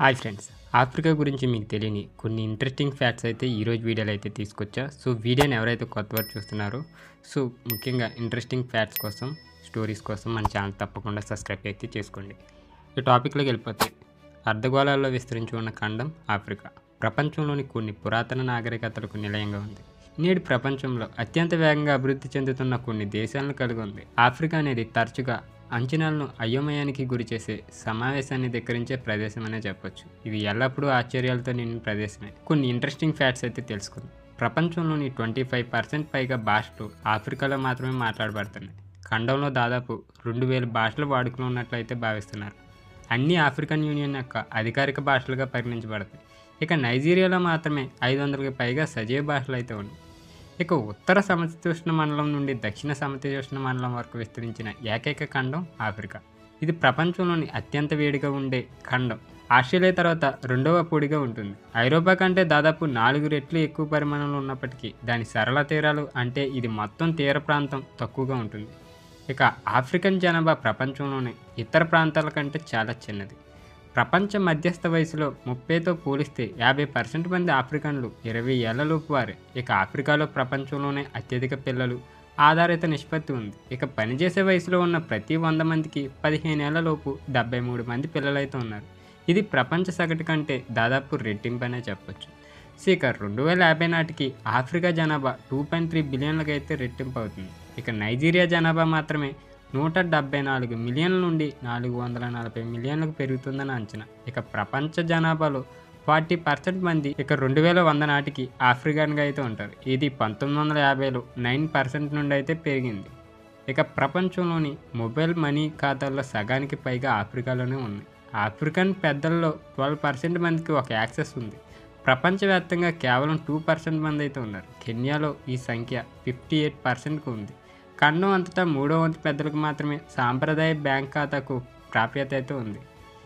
hi friends Africa గురించి మీకు తెలియని కొన్ని ఇంట్రెస్టింగ్ ఫ్యాక్ట్స్ అయితే ఈరోజు వీడియోలో అయితే తీసుకొచ్చా సో వీడియోని ఎవరైతే కొత్త వారు చూస్తున్నారో సో ముఖ్యంగా ఇంట్రెస్టింగ్ ఫ్యాక్ట్స్ కోసం స్టోరీస్ కోసం మన ఛానల్ తప్పకుండా సబ్స్క్రైబ్ అయితే చేసుకోండి ఈ టాపిక్లోకి వెళ్ళిపోతే అర్ధగోళాల్లో విస్తరించి ఉన్న ఖండం ఆఫ్రికా ప్రపంచంలోని కొన్ని పురాతన నాగరికతలకు నిలయంగా ఉంది నేడు ప్రపంచంలో అత్యంత వేగంగా అభివృద్ధి చెందుతున్న కొన్ని దేశాలను కలిగి ఉంది ఆఫ్రికా అనేది తరచుగా అంచనాలను అయోమయానికి గురి చేసే సమావేశాన్ని ధిక్కరించే ప్రదేశం అనే చెప్పొచ్చు ఇది ఎల్లప్పుడూ ఆశ్చర్యాలతో నిండిన ప్రదేశమే కొన్ని ఇంట్రెస్టింగ్ ఫ్యాక్ట్స్ అయితే తెలుసుకుందాం ప్రపంచంలోని ట్వంటీ ఫైవ్ పర్సెంట్ పైగా భాషలు ఆఫ్రికాలో మాత్రమే మాట్లాడబడుతున్నాయి ఖండంలో దాదాపు రెండు వేల భాషలు వాడుకలో ఉన్నట్లయితే భావిస్తున్నారు అన్ని ఆఫ్రికన్ యూనియన్ యొక్క అధికారిక భాషలుగా పరిగణించబడతాయి ఇక నైజీరియాలో మాత్రమే ఐదు వందలకి పైగా సజీవ భాషలు అయితే ఉన్నాయి ఇక ఉత్తర సమశీతోష్ణ మండలం నుండి దక్షిణ సమశీతోష్ణ మండలం వరకు విస్తరించిన ఏకైక ఖండం ఆఫ్రికా ఇది ప్రపంచంలోని అత్యంత వేడిగా ఉండే ఖండం ఆస్ట్రేలియా తర్వాత రెండవ పొడిగా ఉంటుంది ఐరోపా కంటే దాదాపు నాలుగు రెట్లు ఎక్కువ పరిమాణంలో ఉన్నప్పటికీ దాని సరళ తీరాలు అంటే ఇది మొత్తం తీర ప్రాంతం తక్కువగా ఉంటుంది ఇక ఆఫ్రికన్ జనాభా ప్రపంచంలోనే ఇతర ప్రాంతాల కంటే చాలా చిన్నది ప్రపంచ మధ్యస్థ వయసులో ముప్పైతో పోలిస్తే యాభై పర్సెంట్ మంది ఆఫ్రికన్లు ఇరవై ఏళ్లలోపు వారే ఇక ఆఫ్రికాలో ప్రపంచంలోనే అత్యధిక పిల్లలు ఆధారిత నిష్పత్తి ఉంది ఇక పనిచేసే వయసులో ఉన్న ప్రతి వంద మందికి పదిహేను ఏళ్లలోపు డెబ్బై మూడు మంది పిల్లలైతే ఉన్నారు ఇది ప్రపంచ సగటు కంటే దాదాపు రెట్టింపనే చెప్పొచ్చు సో ఇక రెండు వేల యాభై నాటికి ఆఫ్రికా జనాభా టూ పాయింట్ త్రీ బిలియన్లకు అయితే రెట్టింపు అవుతుంది ఇక నైజీరియా జనాభా మాత్రమే నూట డెబ్బై నాలుగు మిలియన్ల నుండి నాలుగు వందల నలభై మిలియన్లకు పెరుగుతుందని అంచనా ఇక ప్రపంచ జనాభాలో ఫార్టీ పర్సెంట్ మంది ఇక రెండు వేల వంద నాటికి ఆఫ్రికన్గా అయితే ఉంటారు ఇది పంతొమ్మిది వందల యాభైలో నైన్ పర్సెంట్ నుండి అయితే పెరిగింది ఇక ప్రపంచంలోని మొబైల్ మనీ ఖాతాల్లో సగానికి పైగా ఆఫ్రికాలోనే ఉన్నాయి ఆఫ్రికన్ పెద్దల్లో ట్వెల్వ్ పర్సెంట్ మందికి ఒక యాక్సెస్ ఉంది ప్రపంచవ్యాప్తంగా కేవలం టూ పర్సెంట్ మంది అయితే ఉన్నారు కెన్యాలో ఈ సంఖ్య ఫిఫ్టీ ఎయిట్ పర్సెంట్కి ఉంది ఖండం అంతటా మూడో వంతు పెద్దలకు మాత్రమే సాంప్రదాయ బ్యాంక్ ఖాతాకు ప్రాప్యత అయితే ఉంది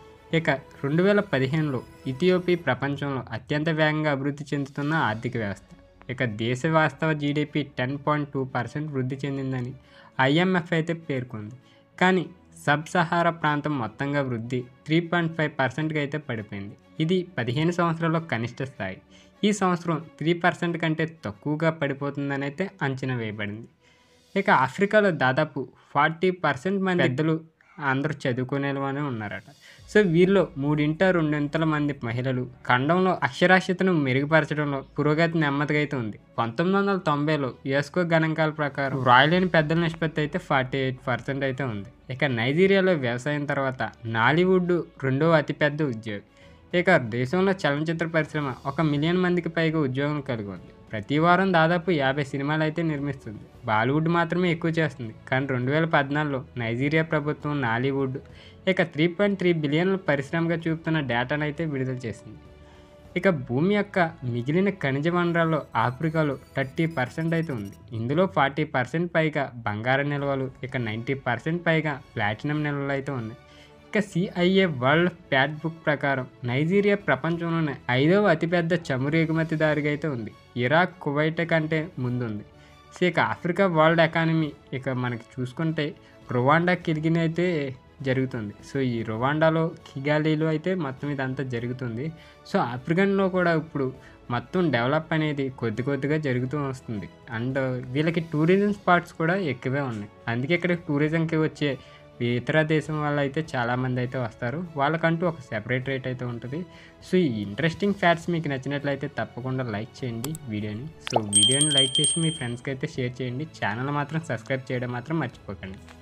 ఇక రెండు వేల పదిహేనులో ఇథియోపి ప్రపంచంలో అత్యంత వేగంగా అభివృద్ధి చెందుతున్న ఆర్థిక వ్యవస్థ ఇక దేశ వాస్తవ GDP ten point two percent వృద్ధి చెందిందని ఐఎంఎఫ్ అయితే పేర్కొంది కానీ సబ్ సహారా ప్రాంతం మొత్తంగా వృద్ధి త్రీ పాయింట్ ఫైవ్ పర్సెంట్కి అయితే పడిపోయింది ఇది పదిహేను సంవత్సరాల్లో కనిష్ట స్థాయి ఈ సంవత్సరం త్రీ పర్సెంట్ కంటే తక్కువగా పడిపోతుందని అయితే అంచనా వేయబడింది ఇక ఆఫ్రికాలో దాదాపు ఫార్టీ పర్సెంట్ మంది పెద్దలు అందరూ చదువుకునే వాళ్ళే ఉన్నారట సో వీరిలో మూడింట రెండింతల మంది మహిళలు ఖండంలో అక్షరాస్యతను మెరుగుపరచడంలో పురోగతి నెమ్మదిగా అయితే ఉంది పంతొమ్మిది వందల తొంభైలో యుఎస్కో గణాంకాల ప్రకారం రాయలేని పెద్దల నిష్పత్తి అయితే ఫార్టీ ఎయిట్ పర్సెంట్ అయితే ఉంది ఇక నైజీరియాలో వ్యవసాయం తర్వాత నాలీవుడ్ రెండవ అతిపెద్ద ఉద్యోగి ఇక దేశంలో చలనచిత్ర పరిశ్రమ ఒక మిలియన్ మందికి పైగా ఉద్యోగం కలిగి ఉంది ప్రతి వారం దాదాపు యాభై సినిమాలు అయితే నిర్మిస్తుంది బాలీవుడ్ మాత్రమే ఎక్కువ చేస్తుంది కానీ రెండు వేల పద్నాలుగులో నైజీరియా ప్రభుత్వం నాలీవుడ్ ఇక త్రీ పాయింట్ త్రీ బిలియన్ల పరిశ్రమగా చూపుతున్న డేటాను అయితే విడుదల చేసింది ఇక భూమి యొక్క మిగిలిన ఖనిజ వనరాల్లో ఆఫ్రికాలో థర్టీ పర్సెంట్ అయితే ఉంది ఇందులో ఫార్టీ పర్సెంట్ పైగా బంగారం నిల్వలు ఇక నైంటీ పర్సెంట్ పైగా ప్లాటినం నిల్వలు అయితే ఉన్నాయి ఇక సిఐఏ వరల్డ్ ప్యాట్ బుక్ ప్రకారం నైజీరియా ప్రపంచంలోనే ఐదవ అతిపెద్ద చమురు ఎగుమతిదారుగా అయితే ఉంది ఇరాక్ కువైట్ కంటే ముందుంది సో ఇక ఆఫ్రికా వరల్డ్ ఎకానమీ ఇక మనకి చూసుకుంటే రువాండా కిరిగిన అయితే జరుగుతుంది సో ఈ రువాండాలో కిగాలీలో అయితే మొత్తం ఇదంతా జరుగుతుంది సో ఆఫ్రికన్లో కూడా ఇప్పుడు మొత్తం డెవలప్ అనేది కొద్ది కొద్దిగా జరుగుతూ వస్తుంది అండ్ వీళ్ళకి టూరిజం స్పాట్స్ కూడా ఎక్కువే ఉన్నాయి అందుకే ఇక్కడ టూరిజంకి వచ్చే ఇతర దేశం వాళ్ళు అయితే చాలామంది అయితే వస్తారు వాళ్ళకంటూ ఒక సెపరేట్ రేట్ అయితే ఉంటుంది సో ఈ ఇంట్రెస్టింగ్ ఫ్యాక్ట్స్ మీకు నచ్చినట్లయితే తప్పకుండా లైక్ చేయండి వీడియోని సో వీడియోని లైక్ చేసి మీ ఫ్రెండ్స్కి అయితే షేర్ చేయండి ఛానల్ మాత్రం సబ్స్క్రైబ్ చేయడం మాత్రం మర్చిపోకండి